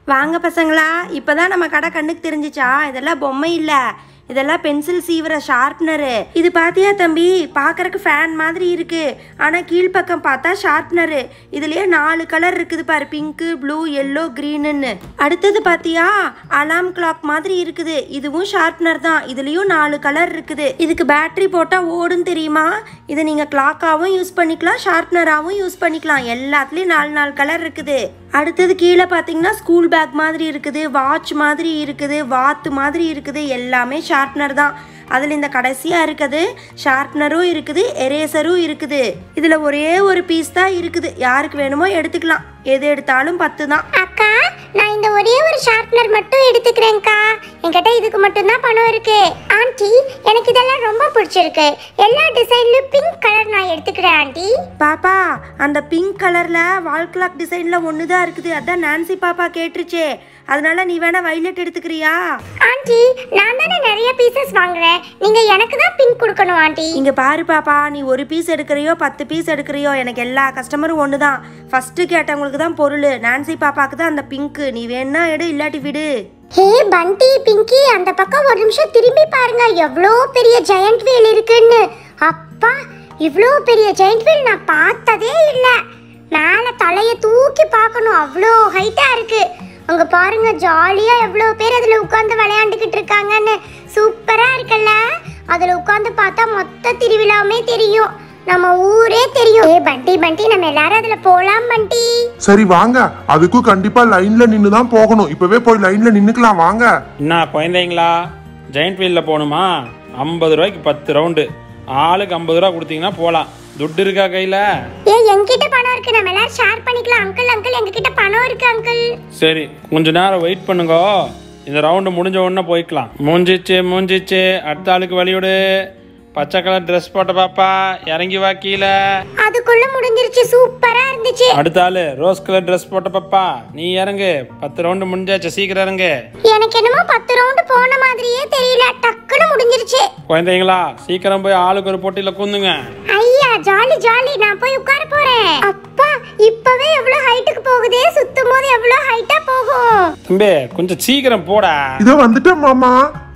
வாங்க பசங்களா இப்பதான் நம்ம கடை கண்ணுக்கு தெரிஞ்சிச்சா இதெல்லாம் பொம்மை இல்ல இதெல்லாம் பென்சில் சீவுற ஷார்ப்னரு இது பாத்தியா தம்பி பார்க்கறக்கு ஃபேன் மாதிரி இருக்கு ஆனா கீழ்ப்பக்கம் பார்த்தா ஷார்ப்னரு இதுலயே நாலு கலர் இருக்குது பாரு பிங்க்கு ப்ளூ எல்லோ க்ரீனுன்னு அடுத்தது பாத்தியா அலாம் கிளாக் மாதிரி இருக்குது இதுவும் ஷார்ப்னர் தான் இதுலயும் நாலு கலர் இருக்குது இதுக்கு பேட்டரி போட்டா ஓடும் தெரியுமா இதை நீங்க கிளாக்காவும் யூஸ் பண்ணிக்கலாம் ஷார்ப்னராகவும் யூஸ் பண்ணிக்கலாம் எல்லாத்துலயும் நாலு நாலு கலர் இருக்குது அடுத்தது கீழே பார்த்தீங்கன்னா ஸ்கூல் பேக் மாதிரி இருக்குது வாட்ச் மாதிரி இருக்குது வாத்து மாதிரி இருக்குது எல்லாமே ஷார்ப்னர் தான் அதில் இந்த கடைசியாக இருக்குது ஷார்ப்னரும் இருக்குது எரேசரும் இருக்குது இதில் ஒரே ஒரு பீஸ் தான் இருக்குது யாருக்கு வேணுமோ எடுத்துக்கலாம் எது எடுத்தாலும் பத்து தான் அக்கா நான் இந்த ஒரே ஒரு ஷார்ப்னர் மட்டும் எடுத்துக்கிறேன்க்கா என்கிட்ட இதுக்கு மட்டும்தான் பணம் இருக்கு ஆண்டி எனக்கு இதெல்லாம் ரொம்ப பிடிச்சிருக்கு எல்லா டிசைன்லயும் பிங்க் கலர் நான் எடுத்துக்கிறேன் ஆண்டி பாப்பா அந்த பிங்க் கலரில் வால் கிளாக் டிசைனில் ஒன்று தான் இருக்குது அதான் நான்சி பாப்பா கேட்டுருச்சே அதனால நீ வேணா வைலட் எடுத்துக்கிறியா ஆண்டி நான் தானே நிறைய பீசஸ் வாங்குறேன் நீங்க எனக்கு தான் பிங்க் கொடுக்கணும் ஆண்டி இங்க பாரு பாப்பா நீ ஒரு பீஸ் எடுக்கிறியோ பத்து பீஸ் எடுக்கிறியோ எனக்கு எல்லா கஸ்டமரும் ஒன்று தான் ஃபர்ஸ்ட் கேட்டவங்களுக்கு தான் பொருள் நான்சி பாப்பாக்கு தான் அந்த பிங்க்கு நீ வேணா எடு இல்லாட்டி விடு ஹே பண்டி பிங்கி அந்த பக்கம் ஒரு நிமிஷம் திரும்பி பாருங்க எவ்வளோ பெரிய ஜெயண்ட் வீல் இருக்குன்னு அப்பா இவ்வளோ பெரிய ஜெயண்ட் வீல் நான் பார்த்ததே இல்லை மேலே தலையை தூக்கி பார்க்கணும் அவ்வளோ ஹைட்டாக இருக்கு அங்கே பாருங்க ஜாலியாக எவ்வளோ பேர் அதில் உட்காந்து விளையாண்டுக்கிட்டு இருக்காங்கன்னு சூப்பராக இருக்குல்ல அதில் உட்காந்து பார்த்தா மொத்த திருவிழாவுமே தெரியும் நம்ம ஊரே தெரியும் ஏ பண்டி பண்டி நம்ம எல்லாரும் அதில் போகலாம் பண்டி சரி வாங்க அதுக்கும் கண்டிப்பா லைன்ல நின்னு தான் போகணும் இப்பவே போய் லைன்ல நின்னுக்கலாம் வாங்க என்ன குழந்தைங்களா ஜெயிண்ட் வீலில் போகணுமா ஐம்பது ரூபாய்க்கு பத்து ரவுண்டு ஆளுக்கு ஐம்பது ரூபா கொடுத்தீங்கன்னா போகலாம் துட்டு இருக்கா கையில் ஏ என்கிட்ட பணம் இருக்கு நம்ம எல்லாரும் ஷேர் பண்ணிக்கலாம் அங்கிள் அங்கிள் எங்ககிட்ட பணம் இருக்கு அங்கிள் சரி கொஞ்ச நேரம் வெயிட் பண்ணுங்க இந்த ரவுண்டு முடிஞ்ச உடனே போய்க்கலாம் மூஞ்சிச்சு மூஞ்சிச்சு அடுத்த ஆளுக்கு வழிவிடு பச்சை கலர் ட்ரெஸ் போட்ட பாப்பா இறங்கி வா கீழே அதுக்குள்ள முடிஞ்சிருச்சு சூப்பரா இருந்துச்சு அடுத்த ஆளு ரோஸ் கலர் ட்ரெஸ் போட்ட பாப்பா நீ இறங்கு பத்து ரவுண்டு முடிஞ்சாச்சு சீக்கிரம் இறங்கு எனக்கு என்னமோ பத்து ரவுண்டு போன மாதிரியே தெரியல டக்குன்னு முடிஞ்சிருச்சு குழந்தைங்களா சீக்கிரம் போய் ஆளுக்கு ஒரு போட்டியில் குந்துங்க ஐயா ஜாலி ஜாலி நான் போய் உட்கார போறேன் அப்பா இப்பவே எவ்வளவு ஹைட்டுக்கு போகுதே சுத்தும் போது எவ்வளவு ஹைட்டா போகும் தம்பி கொஞ்சம் சீக்கிரம் போடா இதோ வந்துட்டேன் மாமா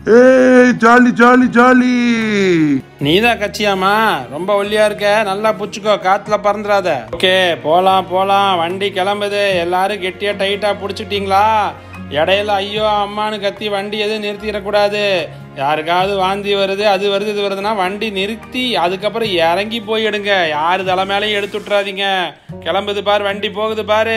ஏய் ஜாலி ஜாலி ஜாலி நீதான் கட்சியாமா ரொம்ப ஒல்லியா இருக்க நல்லா புடிச்சுக்கோ காத்துல பறந்துடாத ஓகே போலாம் போலாம் வண்டி கிளம்புது எல்லாரும் கெட்டியா டைட்டா புடிச்சிட்டீங்களா இடையில ஐயோ அம்மான்னு கத்தி வண்டி எதுவும் நிறுத்திடக்கூடாது யாருக்காவது வாந்தி வருது அது வருது இது வருதுன்னா வண்டி நிறுத்தி அதுக்கப்புறம் இறங்கி போய் எடுங்க யாரு தலை மேலேயும் எடுத்து விட்டுறாதீங்க கிளம்புது பாரு வண்டி போகுது பாரு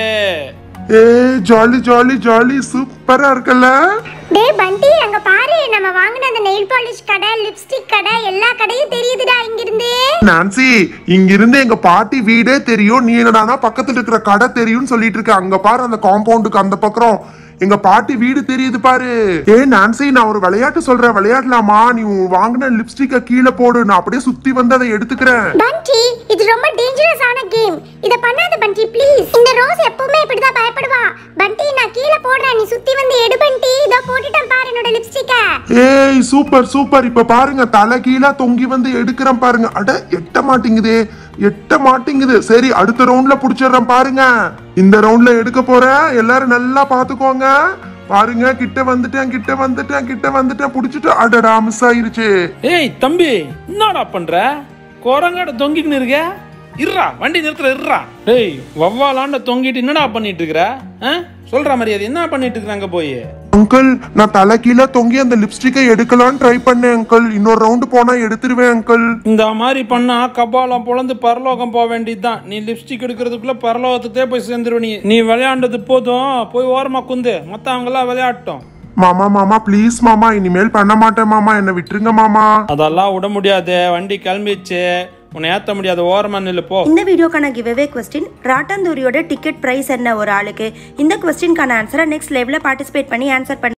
ஏய் ஜாலி ஜாலி ஜாலி சூப்பரா இருக்குல்ல டேய் பண்டி அங்க பாரு நம்ம வாங்கின அந்த நெயில் பாலிஷ் கடை லிப்ஸ்டிக் கடை எல்லா கடையும் தெரியுதுடா இங்க இருந்து நான்சி இங்க இருந்து எங்க பாட்டி வீடே தெரியும் நீ என்னடானா பக்கத்துல இருக்கிற கடை தெரியும்னு சொல்லிட்டு இருக்க அங்க பாரு அந்த காம்பவுண்டுக்கு அந்த பக்கம் எங்க பாட்டி வீடு தெரியுது பாரு ஏய் நான்சி நான் ஒரு விளையாட்டு சொல்றேன் விளையாடலாமா நீ உன் வாங்கின லிப்ஸ்டிக்க கீழே போடு நான் அப்படியே சுத்தி வந்து அதை எடுத்துக்கிறேன் பண்டி இது ரொம்ப டேஞ்சரஸ் ஆன கேம் இத பண்ணாத பண்டி ப்ளீஸ் இந்த ரோஸ் எப்பவுமே இப்படிதான் பயப்படுவா பண்டி நான் கீழே போடுறேன் நீ சுத்தி வந்து எடு பண்டி இதோ போட்டுட்டேன் பாரு என்னோட லிப்ஸ்டிக்க ஏய் சூப்பர் சூப்பர் இப்ப பாருங்க தலை கீழா தொங்கி வந்து எடுக்கிறேன் பாருங்க அட எட்ட மாட்டேங்குதே எட்ட மாட்டேங்குது சரி அடுத்த ரவுண்ட்ல புடிச்சிடுறேன் பாருங்க இந்த ரவுண்ட்ல எடுக்க போறேன் எல்லாரும் நல்லா பாத்துக்கோங்க பாருங்க கிட்ட வந்துட்டேன் கிட்ட வந்துட்டேன் கிட்ட வந்துட்டேன் புடிச்சிட்டு அடடா மிஸ் ஆயிருச்சு ஏய் தம்பி என்னடா பண்ற குரங்காட தொங்கிக்கின்னு இருக்க இருறா வண்டி நிறுத்துற இருறா ஏய் வவ்வாலாண்ட தொங்கிட்டு என்னடா பண்ணிட்டு இருக்கிற ஆ? சொல்ற மாதிரி அது என்ன பண்ணிட்டு இருக்கிறாங்க போய் அங்கிள் நான் தலை கீழே தொங்கி அந்த லிப்ஸ்டிக்கை எடுக்கலாம்னு ட்ரை பண்ணேன் அங்கிள் இன்னொரு ரவுண்டு போனா எடுத்துருவேன் அங்கிள் இந்த மாதிரி பண்ணா கபாலம் பொழந்து பரலோகம் போக வேண்டியதுதான் நீ லிப்ஸ்டிக் எடுக்கிறதுக்குள்ள பரலோகத்துக்கே போய் சேர்ந்துருவ நீ நீ விளையாண்டது போதும் போய் ஓரமா குந்து மத்தவங்க எல்லாம் விளையாட்டும் மாமா மாமா ப்ளீஸ் மாமா இனிமேல் பண்ண மாட்டேன் மாமா என்னை விட்டுருங்க மாமா அதெல்லாம் விட முடியாது வண்டி கிளம்பிச்சு உன்னை ஏத்த முடியாது ஓரமா நில்லு போ இந்த வீடியோக்கான கிவ்அவே கொஸ்டின் ராட்டந்தூரியோட டிக்கெட் பிரைஸ் என்ன ஒரு ஆளுக்கு இந்த கொஸ்டின்கான ஆன்சரை நெக்ஸ்ட் லைவ்ல பார்ட்டிசிபேட் பண்ணி ஆன்சர் பண்ணி